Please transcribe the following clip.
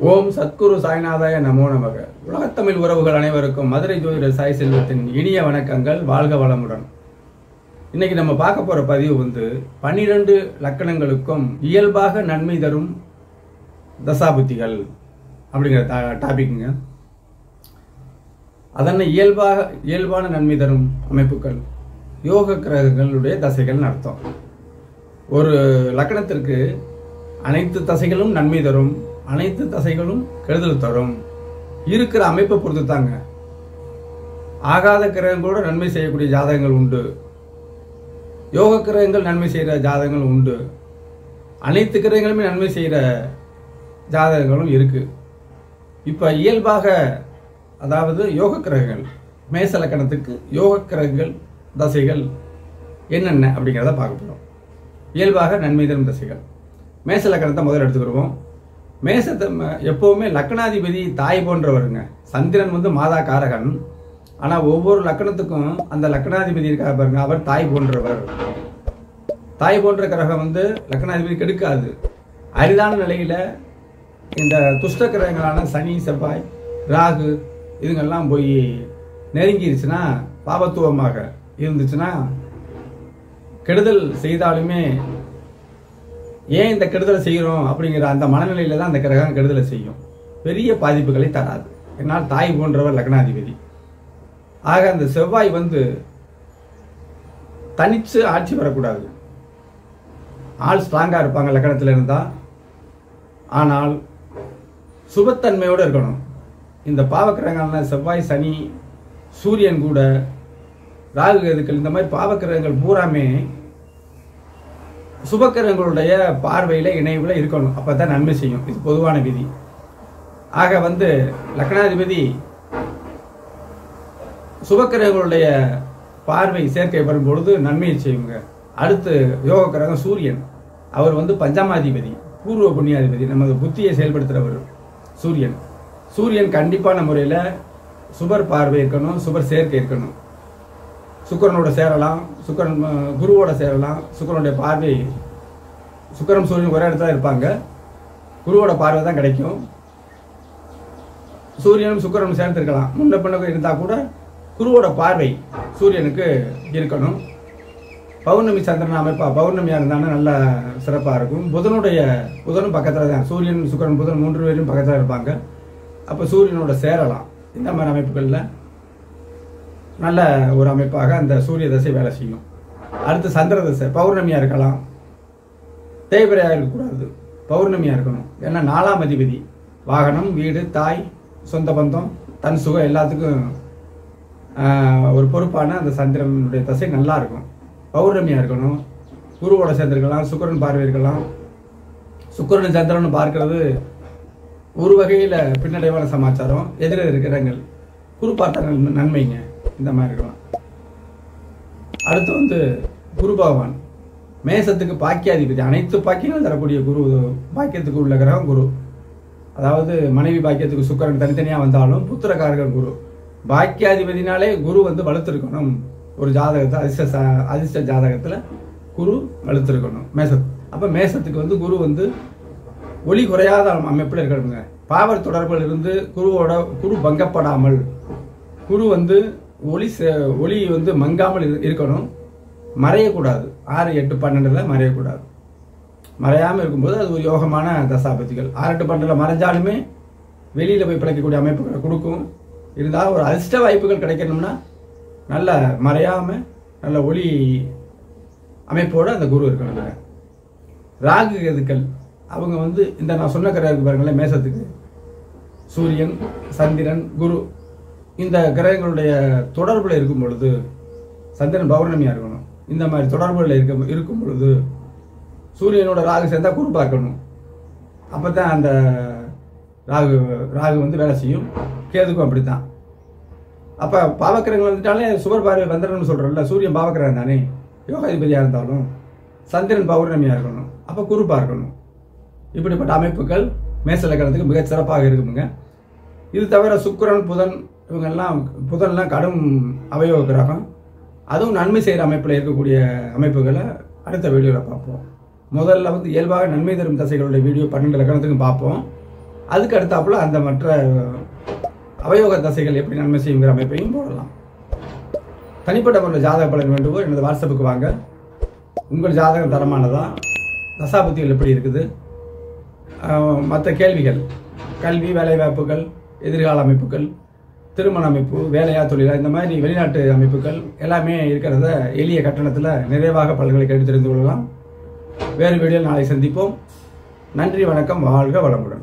ஓம் சத்குரு சாய்நாதாய நமோ நமக உலகத்தமிழ் உறவுகள் அனைவருக்கும் மதுரை ஜோதிடர் சாய் செல்வத்தின் இனிய வணக்கங்கள் வாழ்க வளமுடன் இன்னைக்கு நம்ம பார்க்க போற பதிவு வந்து பன்னிரண்டு லக்கணங்களுக்கும் இயல்பாக நன்மை தரும் தசாபுத்திகள் அப்படிங்கிற டா- டாபிக்குங்க அதனை இயல்பாக இயல்பான நன்மை தரும் அமைப்புகள் யோக கிரகங்களுடைய தசைகள்னு அர்த்தம் ஒரு லக்கணத்திற்கு அனைத்து தசைகளும் நன்மை தரும் அனைத்து தசைகளும் கெடுதல் தரும் இருக்கிற அமைப்பை பொறுத்து தாங்க ஆகாத கிரகங்களோட நன்மை செய்யக்கூடிய ஜாதகங்கள் உண்டு யோக கிரகங்கள் நன்மை செய்கிற ஜாதகங்கள் உண்டு அனைத்து கிரகங்களுமே நன்மை செய்கிற ஜாதகங்களும் இருக்கு இப்போ இயல்பாக அதாவது யோக கிரகங்கள் மேச லக்கணத்துக்கு யோக கிரகங்கள் தசைகள் என்னென்ன அப்படிங்கிறத பார்க்க போகிறோம் இயல்பாக நன்மை தரும் தசைகள் மேச லக்கணத்தை முதல்ல எடுத்துக்கிடுவோம் மேசத்தை ம- எப்பவுமே லக்கணாதிபதி தாய் போன்றவருங்க சந்திரன் வந்து மாதா காரகன் ஆனால் ஒவ்வொரு லக்கணத்துக்கும் அந்த லக்கணாதிபதி இருக்கார் பாருங்க அவர் தாய் போன்றவர் தாய் போன்ற கிரகம் வந்து லக்கணாதிபதி கெடுக்காது அரிதான நிலையில இந்த துஷ்ட கிரகங்களான சனி செவ்வாய் ராகு இதுங்கெல்லாம் போய் நெருங்கிருச்சுன்னா பாபத்துவமாக இருந்துச்சுன்னா கெடுதல் செய்தாலுமே ஏன் இந்த கெடுதலை செய்கிறோம் அப்படிங்கிற அந்த மனநிலையில தான் அந்த கிரகம் கெடுதலை செய்யும் பெரிய பாதிப்புகளை தராது என்னால் தாய் போன்றவர் லக்னாதிபதி ஆக அந்த செவ்வாய் வந்து தனிச்சு ஆட்சி வரக்கூடாது ஆள் ஸ்ட்ராங்காக இருப்பாங்க லக்கணத்தில் இருந்தால் ஆனால் சுபத்தன்மையோடு இருக்கணும் இந்த பாவக்கிரகங்களான செவ்வாய் சனி சூரியன் கூட ராகு கேதுக்கள் இந்த மாதிரி பாவக்கிரகங்கள் பூராமே சுபக்கிரகங்களுடைய பார்வையில் இணைவில் இருக்கணும் அப்போ தான் நன்மை செய்யும் இது பொதுவான விதி ஆக வந்து லக்னாதிபதி சுபக்கிரகங்களுடைய பார்வை சேர்க்கை வரும் பொழுது நன்மையை செய்யுங்க அடுத்து யோக கிரகம் சூரியன் அவர் வந்து பஞ்சமாதிபதி பூர்வ புண்ணியாதிபதி நமது புத்தியை செயல்படுத்துகிறவர் சூரியன் சூரியன் கண்டிப்பான முறையில் சுபர் பார்வை இருக்கணும் சுபர் சேர்க்கை இருக்கணும் சுக்கிரனோட சேரலாம் சுக்கிரன் அஹ், குருவோட சேரலாம் சுக்கிரனுடைய பார்வை சுக்கிரன் சூரியன் ஒரே இடத்துல இருப்பாங்க குருவோட பார்வை தான் கிடைக்கும் சூரியனும் சுக்கிரனும் சேர்ந்திருக்கலாம் முன்ன பின்ன இருந்தால் கூட குருவோட பார்வை சூரியனுக்கு இருக்கணும் பௌர்ணமி சந்திரன் அமைப்பா பௌர்ணமியாக இருந்தாலும் நல்ல சிறப்பாக இருக்கும் புதனுடைய புதனும் பக்கத்தில் தான் சூரியன் சுக்கிரன் புதன் மூன்று பேரும் பக்கத்தில் இருப்பாங்க அப்போ சூரியனோட சேரலாம் இந்த மாதிரி அமைப்புகளில் நல்ல ஒரு அமைப்பாக அந்த சூரிய தசை வேலை செய்யும் அடுத்து சந்திர தசை பௌர்ணமியாக இருக்கலாம் தேய்பிரையாக இருக்கக்கூடாது பௌர்ணமியாக இருக்கணும் ஏன்னா நாலாம் அதிபதி வாகனம் வீடு தாய் சொந்த பந்தம் தன் சுகம் எல்லாத்துக்கும் ஆஹ், ஒரு பொறுப்பான அந்த சந்திரனுடைய தசை நல்லா இருக்கும் பௌர்ணமியாக இருக்கணும் குருவோட சேர்ந்திருக்கலாம் சுக்கிரன் பார்வை இருக்கலாம் சுக்கிரன் சந்திரன் பார்க்கிறது ஒரு வகையில் பின்னடைவான சமாச்சாரம் எதிர இருக்கிறங்கள் குரு பார்த்த நன்மை- நன்மைங்க இந்த மாதிரி இருக்கலாம் அடுத்து வந்து குரு பகவான் மேசத்துக்கு பாக்கியாதிபதி அனைத்து பாக்கியங்களும் தரக்கூடிய குரு பாக்கியத்துக்கு உள்ள கிரகம் குரு அதாவது மனைவி பாக்கியத்துக்கு சுக்கிரன் தனித்தனியாக வந்தாலும் புத்திரக்காரகன் குரு பாக்கியாதிபதினாலே குரு வந்து வலுத்திருக்கணும் ஒரு ஜாதகத்தை அதிர்ஷ்ட சா- அதிர்ஷ்ட ஜாதகத்தில் குரு வலுத்திருக்கணும் மேசத் அப்போ மேசத்துக்கு வந்து குரு வந்து ஒளி குறையாத அமைப்பில் இருக்கணுங்க பாவர் தொடர்பில் இருந்து குருவோட குரு பங்கப்படாமல் குரு வந்து ஒளி சே- ஒளி வந்து மங்காமல் இரு- இருக்கணும் மறையக்கூடாது ஆறு எட்டு பன்னெண்டில் மறையக்கூடாது மறையாமல் இருக்கும்போது அது ஒரு யோகமான தசாபதிகள் ஆறு எட்டு பன்னெண்டில் மறைஞ்சாலுமே வெளியில் போய் பிழைக்கக்கூடிய அமைப்புகளை கொடுக்கும் இருந்தாலும் ஒரு அதிர்ஷ்ட வாய்ப்புகள் கிடைக்கணும்னா நல்ல மறையாமல் நல்ல ஒளி அமைப்போடு அந்த குரு இருக்கணுங்க ராகு கேதுக்கள் அவங்க வந்து இந்த நான் சொன்ன கிரகம் பாருங்களேன் மேசத்துக்கு சூரியன் சந்திரன் குரு இந்த கிரகங்களுடைய தொடர்புல இருக்கும் பொழுது சந்திரன் பௌர்ணமியா இருக்கணும் இந்த மாதிரி தொடர்புல இருக்க இருக்கும் பொழுது சூரியனோட ராகு சேர்ந்தா குரு பார்க்கணும் அப்பதான் அந்த ராகு ராகு வந்து வேலை செய்யும் கேதுக்கும் அப்படித்தான் அப்ப பாவக்கிரகங்கள் வந்துட்டாலே சுபர் பார்வை வந்துடணும்னு சொல்றோம்ல சூரியன் பாவக்கிரகம் தானே யோகாதிபதியா இருந்தாலும் சந்திரன் பௌர்ணமியா இருக்கணும் அப்ப குரு பார்க்கணும் இப்படிப்பட்ட அமைப்புகள் மேச லக்கணத்துக்கு மிகச் சிறப்பாக இருக்குமுங்க இது தவிர சுக்கிரன் புதன் இவங்கெல்லாம் புதன்லாம் கடும் அவயவ கிரகம் அதுவும் நன்மை செய்கிற அமைப்பில் இருக்கக்கூடிய அமைப்புகளை அடுத்த வீடியோவில் பார்ப்போம் முதல்ல வந்து இயல்பாக நன்மை தரும் தசைகளுடைய வீடியோ பன்னெண்டு லக்கணத்துக்கும் பார்ப்போம் அதுக்கு அடுத்தாப்புல அந்த மற்ற அவயோக தசைகள் எப்படி நன்மை செய்யுங்கிற அமைப்பையும் போடலாம் தனிப்பட்ட முறையில் ஜாதக பலன் வேண்டுமோ எனது வாட்ஸ்அப்புக்கு வாங்க உங்கள் ஜாதகம் தரமானதா தசாபுத்திகள் எப்படி இருக்குது மற்ற கேள்விகள் கல்வி வேலைவாய்ப்புகள் எதிர்கால அமைப்புகள் திருமண அமைப்பு வேலையா தொழிலா இந்த மாதிரி வெளிநாட்டு அமைப்புகள் எல்லாமே இருக்கிறத எளிய கட்டணத்தில் நிறைவாக பலன்களை கேட்டு தெரிந்து கொள்ளலாம் வேறு வீடியோ நாளை சந்திப்போம் நன்றி வணக்கம் வாழ்க வளமுடன்